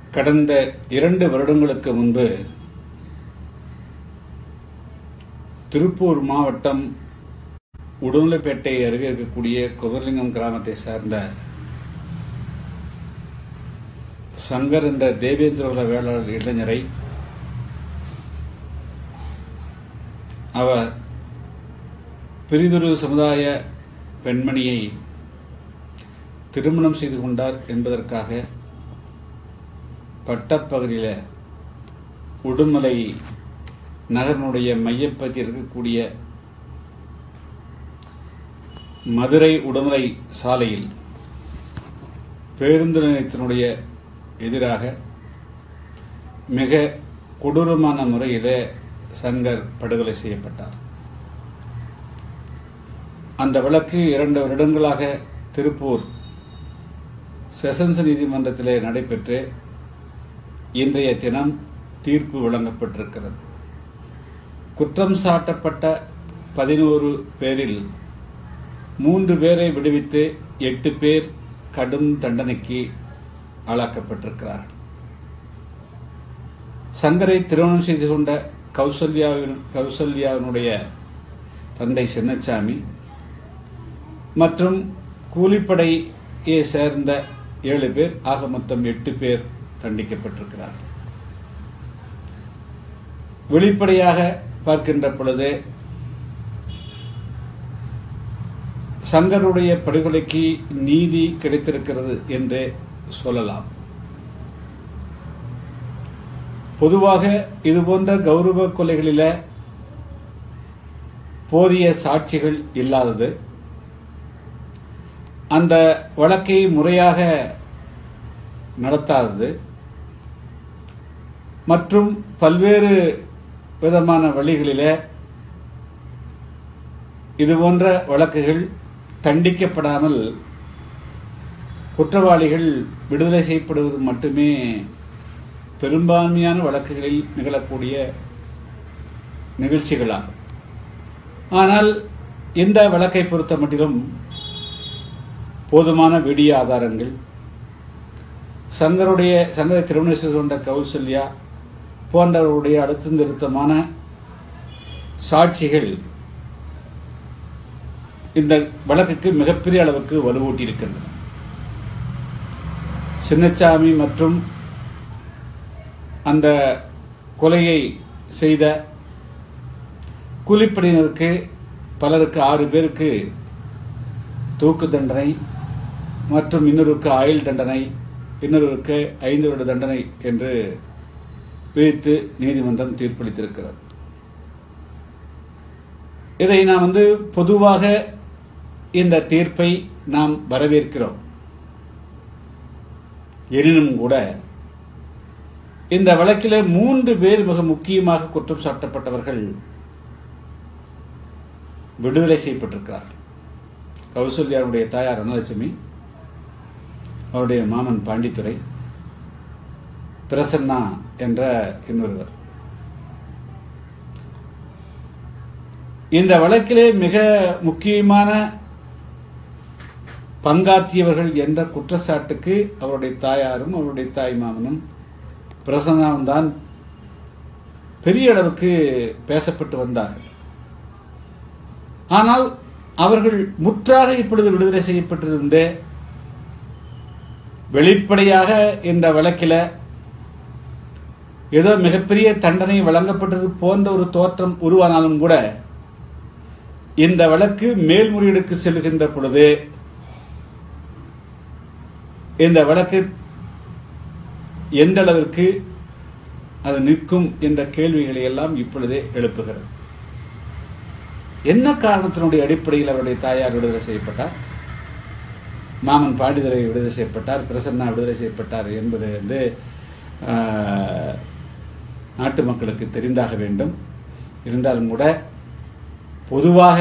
கடந்த இரண்டு வருடங்களுக்கு முன்பு திருப்பூர் மாவட்டம் உடுமலைப்பேட்டை அருகே இருக்கக்கூடிய குமரலிங்கம் கிராமத்தை சார்ந்த சங்கர் என்ற தேவேந்திரகுல வேளாளர் இளைஞரை அவர் பிரிதொரு சமுதாய பெண்மணியை திருமணம் செய்து கொண்டார் என்பதற்காக பட்டப்பகுதியில் உடுமலை நகரனுடைய மையப்பகுதியில் இருக்கக்கூடிய மதுரை உடுமலை சாலையில் பேருந்து நிலையத்தினுடைய எதிராக மிக கொடூரமான முறையில் சங்கர் படுகொலை செய்யப்பட்டார் அந்த வழக்கு இரண்டு வருடங்களாக திருப்பூர் செஷன்ஸ் நீதிமன்றத்திலே நடைபெற்று இன்றைய தினம் தீர்ப்பு வழங்கப்பட்டிருக்கிறது குற்றம் சாட்டப்பட்ட பதினோரு பேரில் மூன்று பேரை விடுவித்து எட்டு பேர் கடும் தண்டனைக்கு ஆளாக்கப்பட்டிருக்கிறார்கள் சங்கரை திருமணம் செய்து கொண்ட கௌசல்யாவின் கௌசல்யாவினுடைய தந்தை சின்னசாமி மற்றும் கூலிப்படையை சேர்ந்த ஏழு பேர் ஆக மொத்தம் எட்டு பேர் தண்டிக்கப்பட்டிருக்கிறார்கள் வெளிப்படையாக பார்க்கின்ற பொழுது சங்கருடைய படுகொலைக்கு நீதி கிடைத்திருக்கிறது என்றே சொல்லலாம் பொதுவாக இதுபோன்ற கௌரவ கொலைகளில போதிய சாட்சிகள் இல்லாதது அந்த வழக்கை முறையாக நடத்தாதது மற்றும் பல்வேறு விதமான வழிகளில இதுபோன்ற வழக்குகள் தண்டிக்கப்படாமல் குற்றவாளிகள் விடுதலை செய்யப்படுவது மட்டுமே பெரும்பான்மையான வழக்குகளில் நிகழக்கூடிய நிகழ்ச்சிகளாகும் ஆனால் இந்த வழக்கை பொறுத்த மட்டிலும் போதுமான வீடியோ ஆதாரங்கள் சங்கருடைய சங்கரை திருமணம் செய்து கொண்ட கௌசல்யா போன்றவருடைய அடுத்த நிறுத்தமான சாட்சிகள் இந்த வழக்குக்கு மிகப்பெரிய அளவுக்கு வலுவூட்டி இருக்கின்றன சின்னசாமி மற்றும் அந்த கொலையை செய்த கூலிப்படையினருக்கு பலருக்கு ஆறு பேருக்கு தூக்கு தண்டனை மற்றும் இன்னொருக்கு ஆயுள் தண்டனை இன்னொருவருக்கு ஐந்து வருட தண்டனை என்று விதித்து நீதிமன்றம் தீர்ப்பளித்திருக்கிறது இதை நாம் வந்து பொதுவாக இந்த தீர்ப்பை நாம் வரவேற்கிறோம் எனினும் கூட இந்த வழக்கில் மூன்று பேர் மிக முக்கியமாக குற்றம் சாட்டப்பட்டவர்கள் விடுதலை செய்யப்பட்டிருக்கிறார்கள் கௌசல்யாவுடைய தாயார் அனலட்சுமி அவருடைய மாமன் பாண்டித்துறை பிரசன்னா என்ற இன்னொருவர் இந்த வழக்கிலே மிக முக்கியமான பங்காற்றியவர்கள் என்ற குற்றச்சாட்டுக்கு அவருடைய தாயாரும் அவருடைய தாய் மாமனும் பிரசன்னாவும் தான் பெரிய அளவுக்கு பேசப்பட்டு வந்தார்கள் ஆனால் அவர்கள் முற்றாக இப்பொழுது விடுதலை செய்யப்பட்டிருந்த வெளிப்படையாக இந்த வழக்கில் ஏதோ மிகப்பெரிய தண்டனை வழங்கப்பட்டது போன்ற ஒரு தோற்றம் உருவானாலும் கூட இந்த வழக்கு மேல்முறையீடுக்கு செல்கின்ற பொழுது இந்த வழக்கு எந்த அளவிற்கு அது நிற்கும் என்ற கேள்விகளை எல்லாம் இப்பொழுதே எழுப்புகிறது என்ன காரணத்தினுடைய அடிப்படையில் அவருடைய தாயார் விடுதலை செய்யப்பட்டார் மாமன் பாண்டிதரை விடுதலை செய்யப்பட்டார் பிரசன்னா விடுதலை செய்யப்பட்டார் என்பது வந்து நாட்டு மக்களுக்கு தெரிந்தாக வேண்டும் இருந்தாலும் கூட பொதுவாக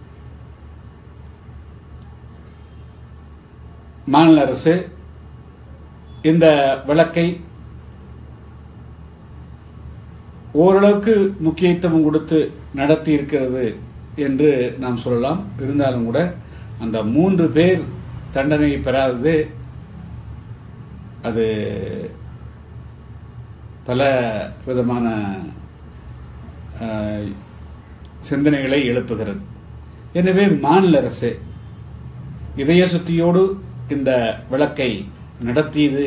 மாநில அரசு இந்த வழக்கை ஓரளவுக்கு முக்கியத்துவம் கொடுத்து நடத்தி இருக்கிறது என்று நாம் சொல்லலாம் இருந்தாலும் கூட அந்த மூன்று பேர் தண்டனை பெறாதது அது பல விதமான அஹ், சிந்தனைகளை எழுப்புகிறது எனவே மாநில அரசு இதய சுத்தியோடு இந்த விளக்கை நடத்தியது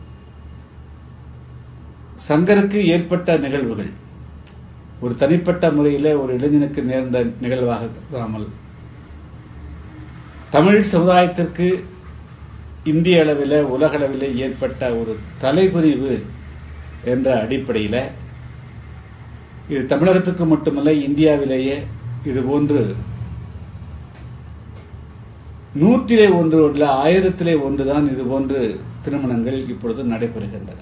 சங்கருக்கு ஏற்பட்ட நிகழ்வுகள் ஒரு தனிப்பட்ட முறையில் ஒரு இளைஞனுக்கு நேர்ந்த நிகழ்வாக இல்லாமல் தமிழ் சமுதாயத்திற்கு இந்திய அளவில் உலக அளவில் ஏற்பட்ட ஒரு தலைகுனிவு என்ற அடிப்படையில் இது தமிழகத்துக்கு மட்டுமல்ல இந்தியாவிலேயே இது போன்று நூற்றிலே ஒன்று இல்லை ஆயிரத்திலே ஒன்றுதான் இது போன்று திருமணங்கள் இப்பொழுது நடைபெறுகின்றன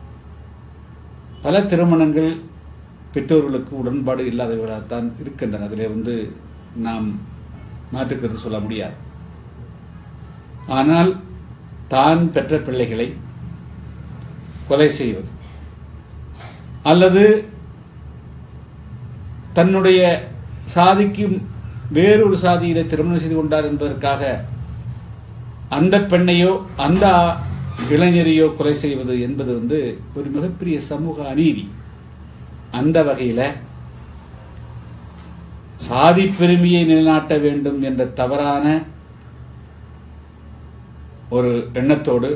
பல திருமணங்கள் பெற்றோர்களுக்கு உடன்பாடு இல்லாதவர்களாகத்தான் இருக்கின்றன அதிலே வந்து நாம் மாற்றுக்கருத்து சொல்ல முடியாது ஆனால் தான் பெற்ற பிள்ளைகளை கொலை செய்வது அல்லது தன்னுடைய சாதிக்கு வேறொரு சாதியில திருமணம் செய்து கொண்டார் என்பதற்காக அந்த பெண்ணையோ அந்த இளைஞரையோ கொலை செய்வது என்பது வந்து ஒரு மிகப்பெரிய சமூக அநீதி அந்த வகையில சாதி பெருமையை நிலைநாட்ட வேண்டும் என்ற தவறான ஒரு எண்ணத்தோடு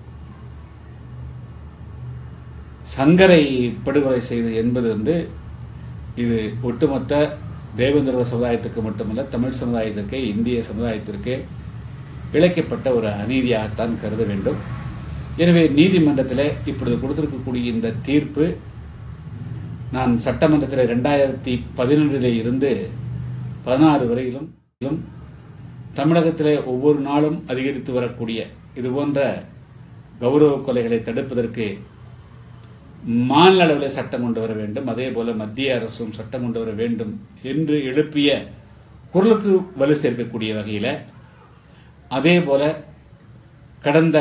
சங்கரை படுகொலை செய்து என்பது வந்து இது ஒட்டுமொத்த தேவேந்திர சமுதாயத்துக்கு மட்டுமல்ல தமிழ் சமுதாயத்திற்கு இந்திய சமுதாயத்திற்கு இழைக்கப்பட்ட ஒரு அநீதியாகத்தான் கருத வேண்டும் எனவே நீதிமன்றத்தில் இப்பொழுது கொடுத்திருக்கக்கூடிய இந்த தீர்ப்பு நான் சட்டமன்றத்தில் ரெண்டாயிரத்தி பதினொன்றிலே இருந்து பதினாறு வரையிலும் தமிழகத்திலே ஒவ்வொரு நாளும் அதிகரித்து வரக்கூடிய இது போன்ற கௌரவ கொலைகளை தடுப்பதற்கு மாநில அளவில் சட்டம் கொண்டு வர வேண்டும் அதே போல மத்திய அரசும் சட்டம் கொண்டு வர வேண்டும் என்று எழுப்பிய குரலுக்கு வலு சேர்க்கக்கூடிய வகையில அதே போல கடந்த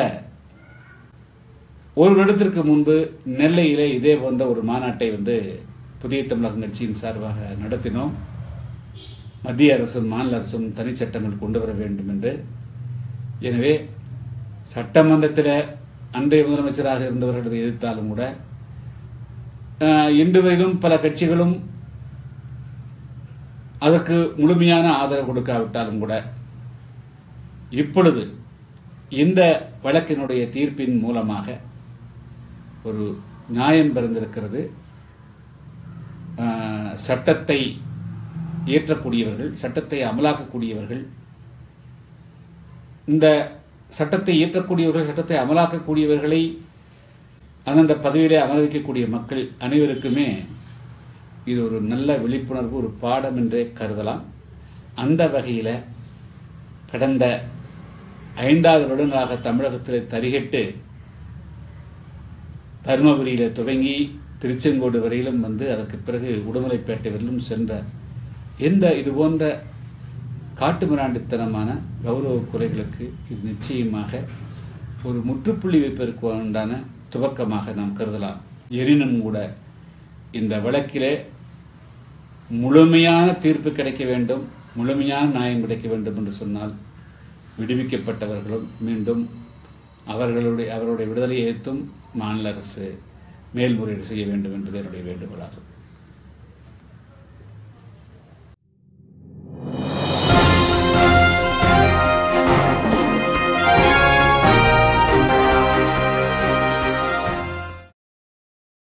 ஒரு வருடத்திற்கு முன்பு நெல்லையிலே இதே போன்ற ஒரு மாநாட்டை வந்து புதிய தமிழகம் கட்சியின் சார்பாக நடத்தினோம் மத்திய அரசும் மாநில அரசும் தனிச்சட்டங்கள் கொண்டு வர வேண்டும் என்று எனவே சட்டமன்றத்தில் அன்றைய முதலமைச்சராக இருந்தவர்கள் எதிர்த்தாலும் கூட அஹ், இன்று வரையிலும் பல கட்சிகளும் அதற்கு முழுமையான ஆதரவு கொடுக்காவிட்டாலும் கூட இப்பொழுது இந்த வழக்கினுடைய தீர்ப்பின் மூலமாக ஒரு நியாயம் பிறந்திருக்கிறது அஹ், சட்டத்தை இயற்றக்கூடியவர்கள் சட்டத்தை அமலாக்கக்கூடியவர்கள் இந்த சட்டத்தை இயற்றக்கூடியவர்கள் சட்டத்தை அமலாக்கக்கூடியவர்களை அந்தந்த பதவியிலே அமர வைக்கக்கூடிய மக்கள் அனைவருக்குமே இது ஒரு நல்ல விழிப்புணர்வு ஒரு பாடம் என்றே கருதலாம் அந்த வகையில் கடந்த ஐந்தாவது வருடங்களாக தமிழகத்தில் தரிகட்டு தருமபுரியில் துவங்கி திருச்செங்கோடு வரையிலும் வந்து அதற்கு பிறகு உடுமலைப்பேட்டை வரையிலும் சென்ற எந்த இது போன்ற காட்டுமிராண்டித்தனமான கௌரவ குறைகளுக்கு இது நிச்சயமாக ஒரு முற்றுப்புள்ளி வைப்பதற்கு உண்டான துவக்கமாக நாம் கருதலாம் எனினும் கூட இந்த வழக்கிலே முழுமையான தீர்ப்பு கிடைக்க வேண்டும் முழுமையான நியாயம் கிடைக்க வேண்டும் என்று சொன்னால் விடுவிக்கப்பட்டவர்களும் மீண்டும் அவர்களுடைய அவருடைய விடுதலையை ஏற்றும் மாநில அரசு மேல்முறையீடு செய்ய வேண்டும் என்பது என்னுடைய வேண்டுகோளாகும்